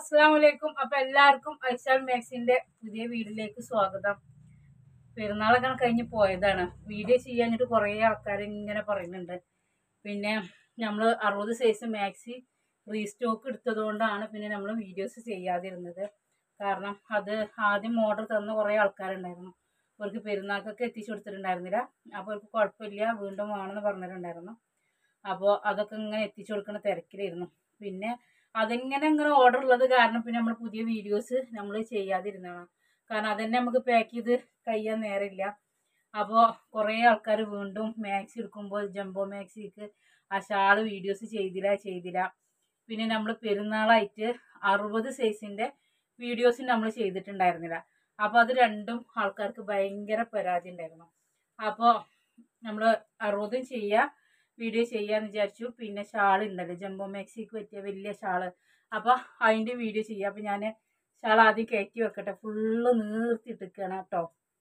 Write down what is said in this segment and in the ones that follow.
അസ്സാം വലൈക്കും അപ്പൊ എല്ലാവർക്കും ഐശാൽ മാക്സിന്റെ പുതിയ വീഡിയോയിലേക്ക് സ്വാഗതം പെരുന്നാളൊക്കെ കഴിഞ്ഞ് പോയതാണ് വീഡിയോ ചെയ്യാനിട്ട് കുറേ ആൾക്കാർ ഇങ്ങനെ പറയുന്നുണ്ട് പിന്നെ നമ്മൾ അറുപത് സൈസ് മാക്സി റീസ്റ്റോക്ക് എടുത്തത് കൊണ്ടാണ് പിന്നെ നമ്മൾ വീഡിയോസ് ചെയ്യാതിരുന്നത് കാരണം അത് ആദ്യം ഓർഡർ തന്ന കുറേ ആൾക്കാരുണ്ടായിരുന്നു അവർക്ക് പെരുന്നാൾക്കൊക്കെ എത്തിച്ചു കൊടുത്തിട്ടുണ്ടായിരുന്നില്ല അപ്പോൾ അവർക്ക് കുഴപ്പമില്ല വീണ്ടും വേണമെന്ന് പറഞ്ഞിട്ടുണ്ടായിരുന്നു അപ്പോൾ അതൊക്കെ ഇങ്ങനെ എത്തിച്ചു കൊടുക്കുന്ന തിരക്കിലായിരുന്നു പിന്നെ അതിങ്ങനെ ഇങ്ങനെ ഓർഡർ ഉള്ളത് കാരണം പിന്നെ നമ്മൾ പുതിയ വീഡിയോസ് നമ്മൾ ചെയ്യാതിരുന്നതാണ് കാരണം അതന്നെ നമുക്ക് പാക്ക് ചെയ്ത് കഴിയാൻ നേരമില്ല അപ്പോൾ കുറേ ആൾക്കാർ വീണ്ടും മാക്സി എടുക്കുമ്പോൾ ജംബോ മാക്സിക്ക് ആ ഷാള് വീഡിയോസ് ചെയ്തില്ല ചെയ്തില്ല പിന്നെ നമ്മൾ പെരുന്നാളായിട്ട് അറുപത് സൈസിൻ്റെ വീഡിയോസ് നമ്മൾ ചെയ്തിട്ടുണ്ടായിരുന്നില്ല അപ്പോൾ അത് രണ്ടും ആൾക്കാർക്ക് ഭയങ്കര പരാതി ഉണ്ടായിരുന്നു അപ്പോൾ നമ്മൾ അറുപതും ചെയ്യുക വീഡിയോ ചെയ്യാന്ന് വിചാരിച്ചു പിന്നെ ഷാൾ ഉണ്ടല്ലോ ജംബോ മാക്സിക്ക് പറ്റിയ വലിയ ഷാള് അപ്പോൾ അതിൻ്റെ വീഡിയോ ചെയ്യാം അപ്പോൾ ഞാൻ ഷാൾ ആദ്യം കയറ്റി വെക്കട്ടെ ഫുള്ള് നീർത്തിട്ടിരിക്കുകയാണ് കേട്ടോ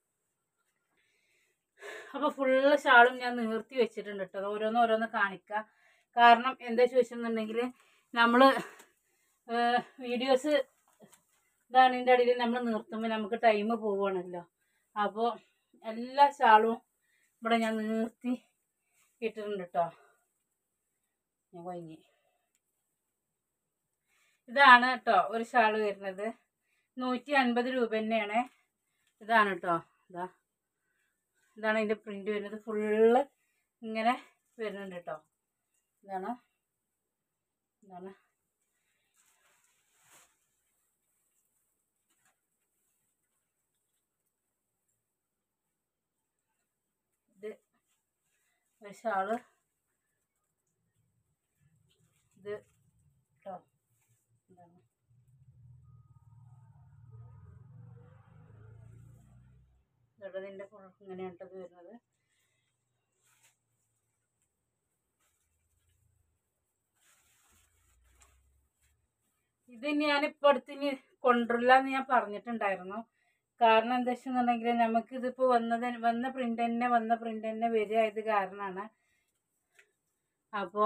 അപ്പോൾ ഫുള്ള് ഷാളും ഞാൻ നീർത്തി വെച്ചിട്ടുണ്ട് കേട്ടോ ഓരോന്ന് ഓരോന്ന് കാണിക്കാം കാരണം എന്താ ചോദിച്ചെന്നുണ്ടെങ്കിൽ നമ്മൾ വീഡിയോസ് ഇതാണ് ഇതിൻ്റെ അടിയിൽ നമ്മൾ നിർത്തുമ്പോൾ നമുക്ക് ടൈം പോവുകയാണല്ലോ അപ്പോൾ എല്ലാ ഷാളും ഇവിടെ ഞാൻ നിർത്തി ഇട്ടിട്ടുണ്ട് കേട്ടോ ഞാൻ കൊഞ്ഞി ഇതാണ് കേട്ടോ ഒരു ഷാള് വരുന്നത് നൂറ്റി അൻപത് രൂപ തന്നെയാണ് ഇതാണ് കേട്ടോ ഇതാ ഇതാണ് ഇതിൻ്റെ പ്രിൻ്റ് വരുന്നത് ഫുള്ള് ഇങ്ങനെ വരുന്നുണ്ട് കേട്ടോ ഇതാണ് ഇതാണ് ഇത് ഒരു ഷാള് ഇത് കേട്ടോ ഇതാണ് ഇതിൻ്റെ ഫുൾ ഇങ്ങനെയാണ് ഇത് വരുന്നത് ഇത് ഞാനിപ്പോൾ അടുത്ത് ഇനി കൊണ്ടുവരില്ല എന്ന് ഞാൻ പറഞ്ഞിട്ടുണ്ടായിരുന്നു കാരണം എന്താ വെച്ചെന്നുണ്ടെങ്കിൽ നമുക്ക് ഇതിപ്പോൾ വന്നത് വന്ന പ്രിൻ്റ് തന്നെ വന്ന പ്രിൻ്റ് തന്നെ വരിക ഇത് കാരണമാണ് അപ്പോൾ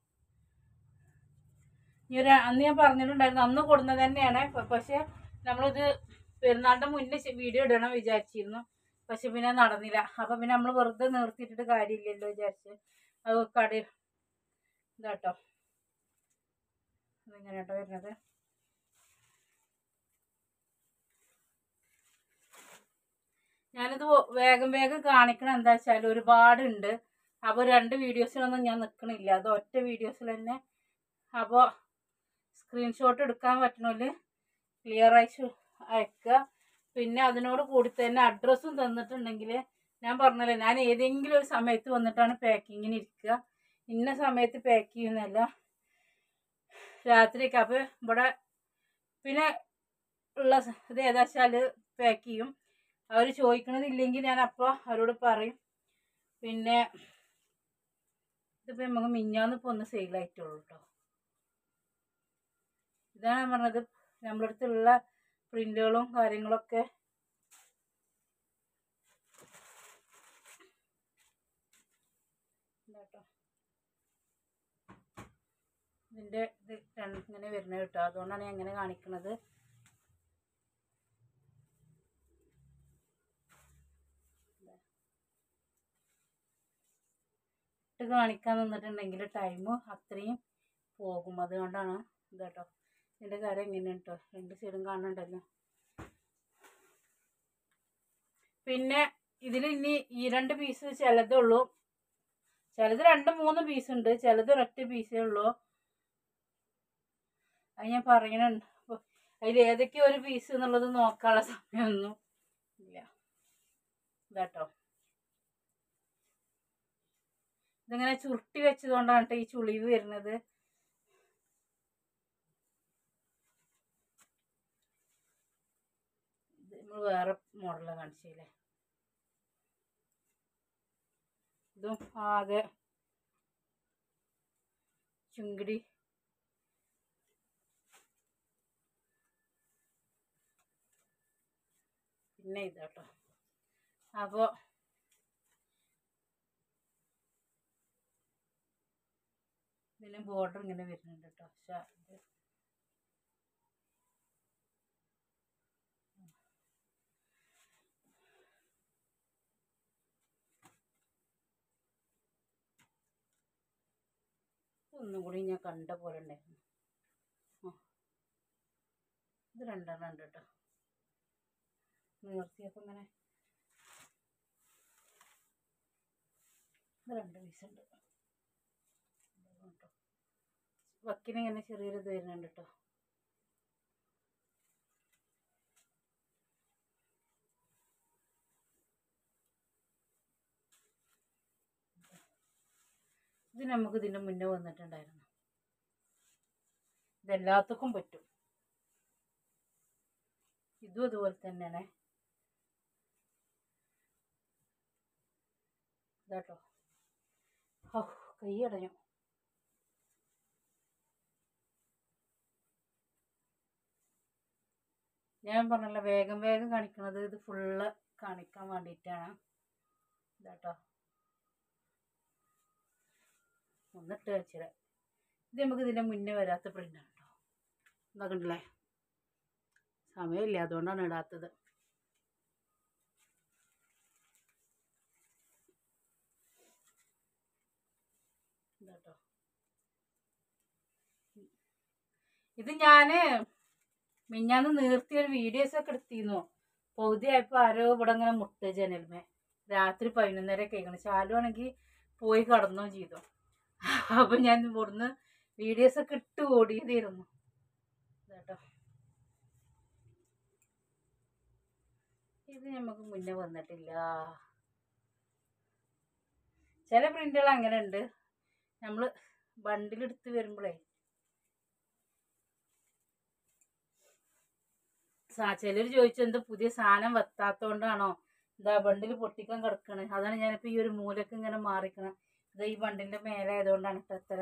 ഈ ഒരു അന്ന് ഞാൻ പറഞ്ഞിട്ടുണ്ടായിരുന്നു അന്ന് കൊടുന്നത് തന്നെയാണ് പ- പക്ഷേ നമ്മളിത് പെരുന്നാളിൻ്റെ മുന്നേ വീഡിയോ ഇടണം വിചാരിച്ചിരുന്നു പക്ഷെ പിന്നെ നടന്നില്ല അപ്പം പിന്നെ നമ്മൾ വെറുതെ നിർത്തിയിട്ടിട്ട് കാര്യമില്ലല്ലോ വിചാരിച്ച് അത് കടയിൽ ഇതാട്ടോ ഇതിങ്ങനെ കേട്ടോ വരുന്നത് ഞാനിത് വ- വേഗം വേഗം കാണിക്കണം എന്താ വെച്ചാൽ ഒരുപാടുണ്ട് അപ്പോൾ രണ്ട് വീഡിയോസിലൊന്നും ഞാൻ നിൽക്കണില്ല അത് ഒറ്റ വീഡിയോസിൽ തന്നെ അപ്പോൾ സ്ക്രീൻഷോട്ട് എടുക്കാൻ പറ്റണമല്ലോ ക്ലിയർ ആയിട്ട് അയക്കുക പിന്നെ അതിനോട് കൂടി തന്നെ അഡ്രസ്സും തന്നിട്ടുണ്ടെങ്കിൽ ഞാൻ പറഞ്ഞല്ലോ ഞാൻ ഏതെങ്കിലും ഒരു സമയത്ത് വന്നിട്ടാണ് പാക്കിങ്ങിന് ഇരിക്കുക ഇന്ന സമയത്ത് പാക്ക് ചെയ്യുന്നല്ല രാത്രിയൊക്കെ അപ്പോൾ ഇവിടെ പിന്നെ ഉള്ള സ- ഇത് ഏതാ വെച്ചാൽ പാക്ക് ചെയ്യും അവർ ചോദിക്കണതില്ലെങ്കിൽ ഞാൻ അപ്പോൾ അവരോട് പറയും പിന്നെ ഇതിപ്പോൾ നമുക്ക് മിഞ്ഞാന്ന് ഇപ്പോൾ ഒന്ന് സെയിലായിട്ടുള്ളൂ കേട്ടോ ഇതാണ് ഞാൻ പറഞ്ഞത് നമ്മുടെ അടുത്തുള്ള പ്രിൻ്റുകളും കാര്യങ്ങളൊക്കെ ഇതാട്ടോ ഇതിൻ്റെ ഇത് രണ്ട് ഇങ്ങനെ വരുന്നത് കേട്ടോ അതുകൊണ്ടാണ് ഞാൻ ഇങ്ങനെ കാണിക്കുന്നത് ഇട്ട് കാണിക്കാൻ നിന്നിട്ടുണ്ടെങ്കിൽ ടൈം അത്രയും പോകും അതുകൊണ്ടാണ് ഇതാട്ടോ ഇതിൻ്റെ കാര്യം എങ്ങനെയാണ് കേട്ടോ രണ്ട് സൈഡും കാണുന്നുണ്ടല്ലോ പിന്നെ ഇതിൽ ഇനി ഈ രണ്ട് പീസ് ചിലതേ ഉള്ളൂ ചിലത് രണ്ട് മൂന്ന് പീസ് ഉണ്ട് ചിലത് ഒരൊറ്റ പീസേ ഉള്ളൂ അത് ഞാൻ പറയണുണ്ട് അപ്പോൾ അതിൽ ഏതൊക്കെ ഒരു പീസ് എന്നുള്ളത് നോക്കാനുള്ള സമയമൊന്നും ഇല്ല ഇതാട്ടോ ഇതിങ്ങനെ ചുരുട്ടി വെച്ചതുകൊണ്ടാണ് കേട്ടോ ഈ ചുളിവ് വരുന്നത് ഇത് നമ്മൾ വേറെ മോഡലാണ് കാണിച്ചില്ലേ ഇതും ആകെ ചുങ്കിടി പിന്നെ ഇതാട്ടോ അപ്പോൾ ഇതിന് ബോർഡർ ഇങ്ങനെ വരുന്നുണ്ട് കേട്ടോ പക്ഷേ ഇത് ഒന്നും കൂടി ഞാൻ കണ്ട പോലെ ഉണ്ടായിരുന്നു ആ ഇത് രണ്ടെണ്ണം ഉണ്ട് കേട്ടോ നിർത്തിയപ്പോൾ ഇങ്ങനെ ഇത് രണ്ട് പീസ് ഉണ്ട് കേട്ടോ വക്കിന് ഇങ്ങനെ ചെറിയൊരു ഇത് വരുന്നുണ്ട് കേട്ടോ ഇത് നമുക്ക് ഇതിൻ്റെ മുന്നേ വന്നിട്ടുണ്ടായിരുന്നു ഇതെല്ലാത്തക്കും പറ്റും ഇതും അതുപോലെ തന്നെയാണ് ഇതാട്ടോ ഓ കൈ അടഞ്ഞു ഞാൻ പറഞ്ഞല്ലോ വേഗം വേഗം കാണിക്കണത് ഇത് ഫുള്ള് കാണിക്കാൻ വേണ്ടിയിട്ടാണ് ഇതാട്ടോ ഒന്നിട്ട് വെച്ചിട്ട് ഇത് നമുക്ക് ഇതിൻ്റെ മുന്നേ വരാത്ത പ്രിൻ്റാണ് കേട്ടോ എന്താ കണ്ടില്ലേ സമയമില്ല അതുകൊണ്ടാണ് ഇടാത്തത് ഇതാട്ടോ ഇത് ഞാന് മിഞ്ഞാന്ന് നീർത്തിയ ഒരു വീഡിയോസ് ഒക്കെ എടുത്തിരുന്നു പകുതിയായപ്പോൾ ആരോ ഇവിടെ ഇങ്ങനെ മുട്ട ജനൽമേ രാത്രി പതിനൊന്നര കേൾക്കണം ശാലു ആണെങ്കിൽ പോയി കടന്നോ ചെയ്തു അപ്പൊ ഞാൻ ഇവിടുന്ന് വീഡിയോസ് ഒക്കെ ഇട്ട് ഓടിയതായിരുന്നു കേട്ടോ ഇത് നമുക്ക് മുന്നേ വന്നിട്ടില്ല ചില പ്രിന്റുകൾ അങ്ങനെ ഉണ്ട് നമ്മൾ ബണ്ടിലെടുത്ത് വരുമ്പോഴേ ചിലർ ചോദിച്ചു എന്താ പുതിയ സാധനം വെത്താത്തോണ്ടാണോ എന്താ ബണ്ടിൽ പൊട്ടിക്കാൻ കിടക്കണേ അതാണ് ഞാനിപ്പോൾ ഈ ഒരു മൂലക്ക് ഇങ്ങനെ മാറിക്കണേ ഇത് ഈ ബണ്ടിൻ്റെ മേലെ ആയതുകൊണ്ടാണ് കേട്ടോ അത്ര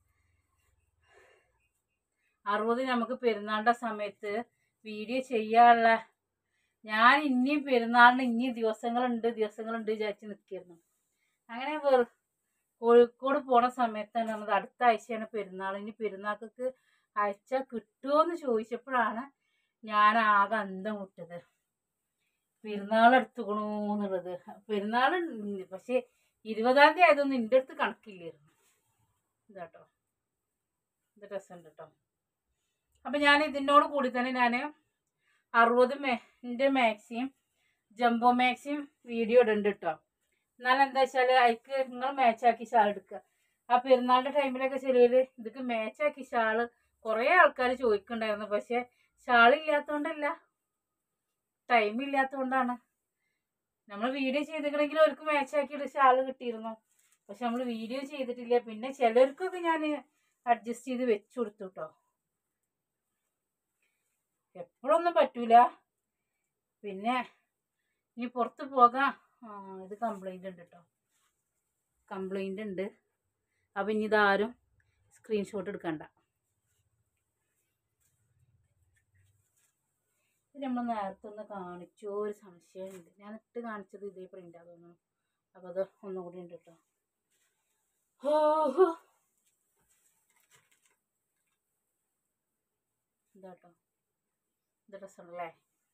അറുപത് നമുക്ക് പെരുന്നാളിൻ്റെ സമയത്ത് വീഡിയോ ചെയ്യാനുള്ള ഞാൻ ഇനിയും പെരുന്നാളിന് ഇനി ദിവസങ്ങളുണ്ട് ദിവസങ്ങളുണ്ട് വിചാരിച്ച് നിൽക്കായിരുന്നു അങ്ങനെ വെറു കോഴിക്കോട് പോണ സമയത്താണ് പറഞ്ഞത് അടുത്ത ആഴ്ചയാണ് പെരുന്നാൾ ഇനി പെരുന്നാൾക്ക് അയച്ച കിട്ടുമോയെന്ന് ചോദിച്ചപ്പോഴാണ് ഞാൻ ആകെ അന്തം വിട്ടത് പെരുന്നാൾ എടുത്തുക്കണു എന്നുള്ളത് പെരുന്നാൾ പക്ഷേ ഇരുപതാം തീയതി ആയതൊന്നും എൻ്റെ അടുത്ത് കണക്കില്ലായിരുന്നു ഇതാട്ടോ ഇത് രസമുണ്ട് കേട്ടോ അപ്പം ഞാൻ ഇതിനോട് കൂടി തന്നെ ഞാൻ അറുപത് മേ എൻ്റെ മാക്സിയും ജംബോ മാക്സിയും വീഡിയോ ഇടുന്നുണ്ട് കേട്ടോ എന്നാലും എന്താ വെച്ചാൽ അതിക്ക് നിങ്ങൾ മാച്ചാക്കി ഷാൾ എടുക്കുക ആ പെരുന്നാളിൻ്റെ ടൈമിലൊക്കെ ചിലർ ഇതൊക്കെ മാച്ചാക്കി ഷാള് കുറേ ആൾക്കാർ ചോദിക്കുന്നുണ്ടായിരുന്നു പക്ഷേ ഷാൾ ഇല്ലാത്തതുകൊണ്ടല്ല ടൈം ഇല്ലാത്തതുകൊണ്ടാണ് നമ്മൾ വീഡിയോ ചെയ്തിട്ടുണ്ടെങ്കിൽ അവർക്ക് മാച്ചാക്കിയിട്ട് ഷാള് കിട്ടിയിരുന്നു പക്ഷെ നമ്മൾ വീഡിയോ ചെയ്തിട്ടില്ല പിന്നെ ചിലർക്കൊക്കെ ഞാൻ അഡ്ജസ്റ്റ് ചെയ്ത് വെച്ചു കൊടുത്തു കേട്ടോ എപ്പോഴൊന്നും പറ്റൂല പിന്നെ ഇനി പുറത്ത് പോകാം ആ, ഇത് കംപ്ലൈൻ്റ് ഉണ്ട് കേട്ടോ കംപ്ലൈൻ്റ് ഉണ്ട് അപ്പം ഇനി ഇതാരും സ്ക്രീൻഷോട്ട് എടുക്കണ്ട ഇത് നമ്മൾ നേരത്തെ ഒന്ന് കാണിച്ചോ ഒരു സംശയമുണ്ട് ഞാൻ ഇട്ട് കാണിച്ചത് ഇതേ പ്രിൻ്റാ തോന്നുന്നു അപ്പോൾ അത് ഒന്നും കൂടി ഉണ്ട് കേട്ടോ ഹോ ഹോ ഇതാട്ടോ ഇത് ഡ്രസ്സുണ്ടല്ലേ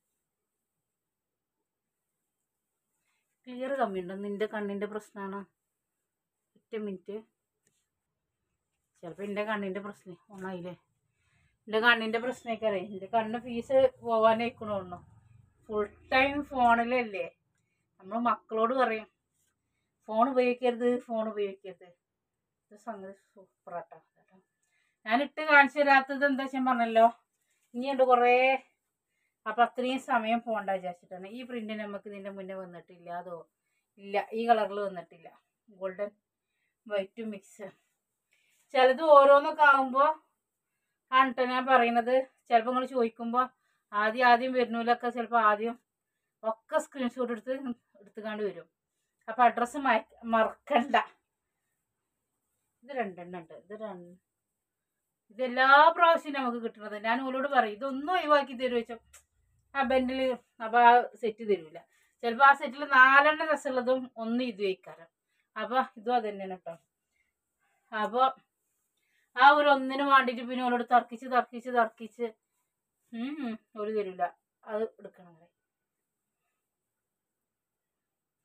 ക്ലിയർ കമ്മിയുണ്ടോ നിൻ്റെ കണ്ണിൻ്റെ പ്രശ്നമാണ് ഒറ്റ മിനിറ്റ് ചിലപ്പോൾ എൻ്റെ കണ്ണിൻ്റെ പ്രശ്നം ഓണായില്ലേ എൻ്റെ കണ്ണിൻ്റെ പ്രശ്നമൊക്കെ എൻ്റെ കണ്ണ് ഫീസ് പോവാനായിക്കണോ ഫുൾ ടൈം ഫോണിലല്ലേ നമ്മൾ മക്കളോട് പറയും ഫോൺ ഉപയോഗിക്കരുത് ഫോൺ ഉപയോഗിക്കരുത് ഇത് സംഗതി സൂപ്പറാട്ടോ കേട്ടോ ഞാൻ ഇട്ട് കാണിച്ചു തരാത്തത് എന്താ വെച്ചാൽ പറഞ്ഞല്ലോ ഇനിയുണ്ട് കുറേ അപ്പം അത്രയും സമയം പോകണ്ട വിചാരിച്ചിട്ടാണ് ഈ പ്രിന്റ് നമുക്ക് ഇതിൻ്റെ മുന്നേ വന്നിട്ടില്ല അതോ ഇല്ല ഈ കളറിൽ വന്നിട്ടില്ല ഗോൾഡൻ വൈറ്റും മിക്സ് ചിലത് ഓരോന്നൊക്കെ ആകുമ്പോൾ ആണ് ട്ടോ ഞാൻ പറയുന്നത് ചിലപ്പോൾ നിങ്ങൾ ചോദിക്കുമ്പോൾ ആദ്യം ആദ്യം വരുന്നതിലൊക്കെ ചിലപ്പോൾ ആദ്യം ഒക്കെ സ്ക്രീൻഷോട്ട് എടുത്ത് എടുത്തുകാണ്ട് വരും അപ്പം അഡ്രസ്സ് മറക്കണ്ട ഇത് രണ്ടെണ്ണം ഉണ്ട് ഇത് രണ്ട് ഇത് എല്ലാ പ്രാവശ്യവും നമുക്ക് കിട്ടുന്നത് ഞാൻ ഓലോട് പറയും ഇതൊന്നും ഒഴിവാക്കി തരുമോ വെച്ചാൽ ആ ബെൻഡിൽ അപ്പോൾ ആ സെറ്റ് തരൂല ചിലപ്പോൾ ആ സെറ്റിൽ നാലെണ്ണം രസമുള്ളതും ഒന്ന് ഇത് വയ്ക്കാരം അപ്പോൾ ഇതും അത് തന്നെയാണ് കേട്ടോ അപ്പോൾ ആ ഒരു ഒന്നിന് വേണ്ടിയിട്ട് പിന്നെ ഓലോട് തർക്കിച്ച് തർക്കിച്ച് തർക്കിച്ച് ഉം ഉം, ഒരു തരൂല അത് എടുക്കണം അവിടെ.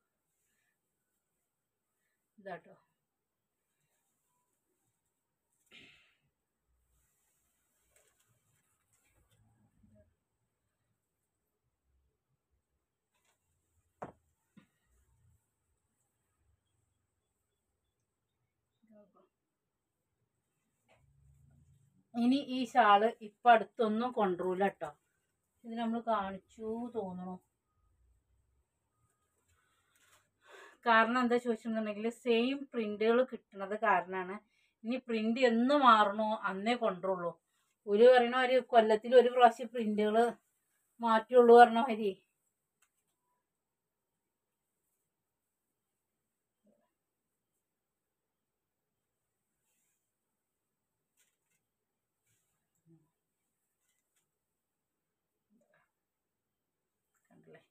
ഇതാട്ടോ ഇനി ഈ ഷാള് ഇപ്പം അടുത്തൊന്നും കൊണ്ടുവരില്ല കേട്ടോ ഇത് നമ്മൾ കാണിച്ചു തോന്നണു കാരണം എന്താ ചോദിച്ചിട്ടുണ്ടെങ്കിൽ സെയിം പ്രിന്റുകൾ കിട്ടുന്നത് കാരണമാണ് ഇനി പ്രിന്റ് എന്ന് മാറണോ അന്നേ കൊണ്ടുള്ളൂ ഒരു പറയണ ഒരു കൊല്ലത്തിൽ ഒരു പ്രാവശ്യം പ്രിന്റുകൾ മാറ്റുള്ളൂ പറഞ്ഞ മാതിരി കണ്ടില്ലേ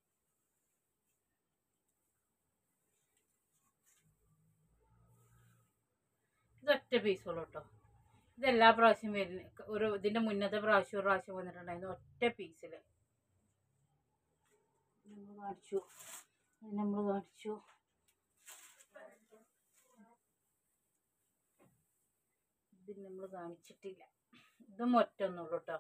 ഇതൊറ്റ പീസുള്ളൂ കേട്ടോ ഇതെല്ലാ പ്രാവശ്യം വരുന്ന ഒരു ഇതിന്റെ മുന്നത്തെ പ്രാവശ്യം ഒരു പ്രാവശ്യം വന്നിട്ടുണ്ടായിരുന്നു ഒറ്റ പീസിൽ നമ്മൾ കാണിച്ചു നമ്മൾ കാണിച്ചു ഇത് നമ്മൾ കാണിച്ചിട്ടില്ല ഇതും ഒറ്റ ഒന്നുള്ളൂ കേട്ടോ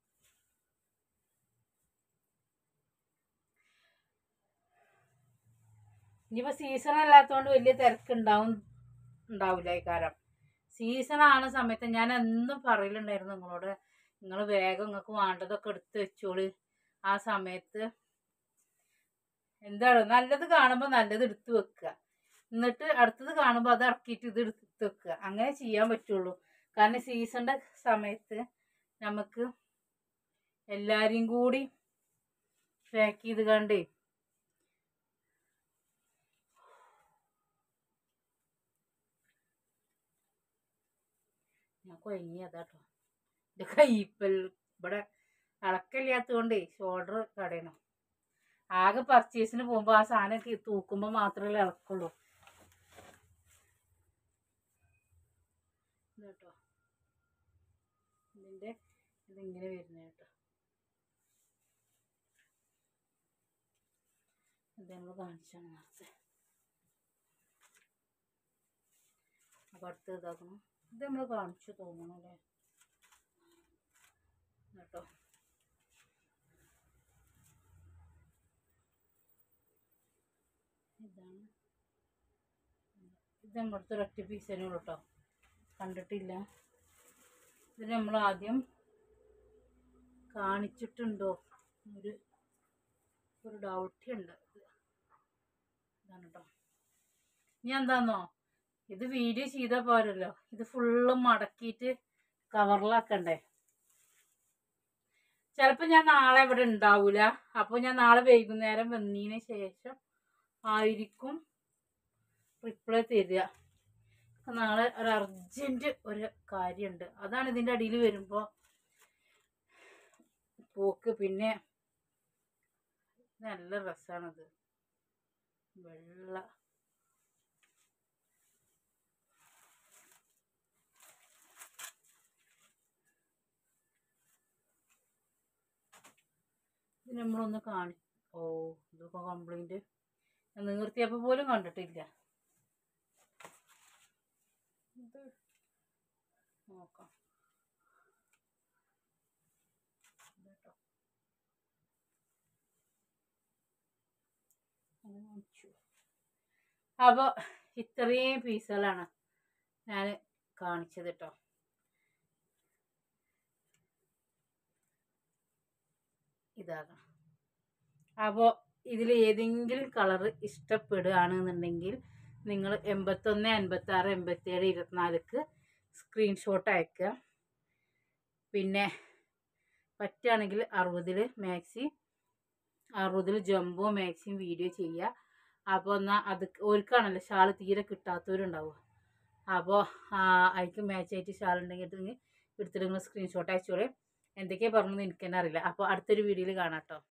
ഇനിയിപ്പോൾ സീസൺ അല്ലാത്തതുകൊണ്ട് വലിയ തിരക്കുണ്ടാവും ഉണ്ടാവില്ല ഈ കാലം സീസൺ ആണ സമയത്ത് ഞാൻ എന്നും പറയലുണ്ടായിരുന്നു നിങ്ങളോട് നിങ്ങൾ വേഗം നിങ്ങൾക്ക് വേണ്ടതൊക്കെ എടുത്ത് വെച്ചോളി ആ സമയത്ത് എന്താണ് നല്ലത് കാണുമ്പോൾ നല്ലത് എടുത്ത് വെക്കുക എന്നിട്ട് അടുത്തത് കാണുമ്പോൾ അത് ഇറക്കിയിട്ട് ഇത് എടുത്ത് വെക്കുക അങ്ങനെ ചെയ്യാൻ പറ്റുള്ളൂ കാരണം സീസണിൻ്റെ സമയത്ത് നമുക്ക് എല്ലാവരെയും കൂടി പാക്ക് ചെയ്ത് കണ്ടേ ഞാൻ കൊയങ്ങി അതാട്ടോ എൻ്റെ കയ്യിപ്പൽ ഇവിടെ ഇളക്കില്ലാത്തത് കൊണ്ടേ ഷോൾഡർ കടയണം ആകെ പർച്ചേസിന് പോകുമ്പോൾ ആ സാധനം കി- തൂക്കുമ്പോൾ മാത്രമേ ഇളക്കുള്ളൂ ഇത് കേട്ടോ ഇതിൻ്റെ ഇതിങ്ങനെ വരുന്നത് കേട്ടോ ഇത് നമ്മൾ കാണിച്ചാണ് നേരത്തെ അപ്പോൾ അടുത്ത് ഇതാക്കണം ഇത് നമ്മൾ കാണിച്ചു തോന്നണം അല്ലേ കേട്ടോ ഇതാണ് ഇത് നമ്മളടുത്ത് ഒരൊറ്റ പീസ് തന്നെ ഉള്ളൂ കേട്ടോ കണ്ടിട്ടില്ല ഇത് നമ്മൾ ആദ്യം കാണിച്ചിട്ടുണ്ടോ ഒരു ഒരു ഡൗട്ട് ഉണ്ട് ഇതാണ് കേട്ടോ ഇനി എന്താന്നോ ഇത് വീഡിയോ ചെയ്താൽ പോരല്ലോ ഇത് ഫുള്ള് മടക്കിയിട്ട് കവറിലാക്കണ്ടേ ചിലപ്പോൾ ഞാൻ നാളെ ഇവിടെ ഉണ്ടാവില്ല അപ്പോൾ ഞാൻ നാളെ വൈകുന്നേരം വന്നതിന് ശേഷം ആയിരിക്കും റിപ്ലൈ തരിക അപ്പൊ നാളെ ഒരു അർജൻറ്റ് ഒരു കാര്യമുണ്ട് അതാണ് ഇതിൻ്റെ അടിയിൽ വരുമ്പോൾ പോക്ക് പിന്നെ നല്ല രസമാണത് വെള്ള ഇത് നമ്മളൊന്ന് കാണി ഓ ഇതൊക്കെ കംപ്ലൈൻറ്റ് നിർത്തിയപ്പോൾ പോലും കണ്ടിട്ടില്ല ഇത് നോക്കാം ഇതാട്ടോ. അത് കാണിച്ചു. അപ്പോൾ ഇത്രയും പീസുകളാണ് ഞാൻ കാണിച്ചത് കേട്ടോ ഇതാകണം അപ്പോൾ ഇതിൽ ഏതെങ്കിലും കളറ് ഇഷ്ടപ്പെടുകയാണെന്നുണ്ടെങ്കിൽ നിങ്ങൾ എൺപത്തൊന്ന് എൺപത്താറ് എൺപത്തേഴ് ഇരുപത്തിനാലിക്ക് സ്ക്രീൻഷോട്ട് അയക്കുക പിന്നെ പറ്റുകയാണെങ്കിൽ അറുപതിൽ മാക്സി അറുപതിൽ ജംബോ മാക്സിയും വീഡിയോ ചെയ്യുക അപ്പോൾ എന്നാൽ അത് ഓർക്കാണല്ലോ ഷാൾ തീരെ കിട്ടാത്തവരുണ്ടാവുക അപ്പോൾ അതിക്ക് മാച്ച് ആയിട്ട് ഷാൾ ഉണ്ടെങ്കിൽ എടുത്തിട്ട് നിങ്ങൾ സ്ക്രീൻഷോട്ട് അയച്ചോളെ എന്തൊക്കെയാണ് പറഞ്ഞതെന്ന് എനിക്ക് തന്നെ അറിയില്ല അപ്പോൾ അടുത്തൊരു വീഡിയോയിൽ കാണാം കേട്ടോ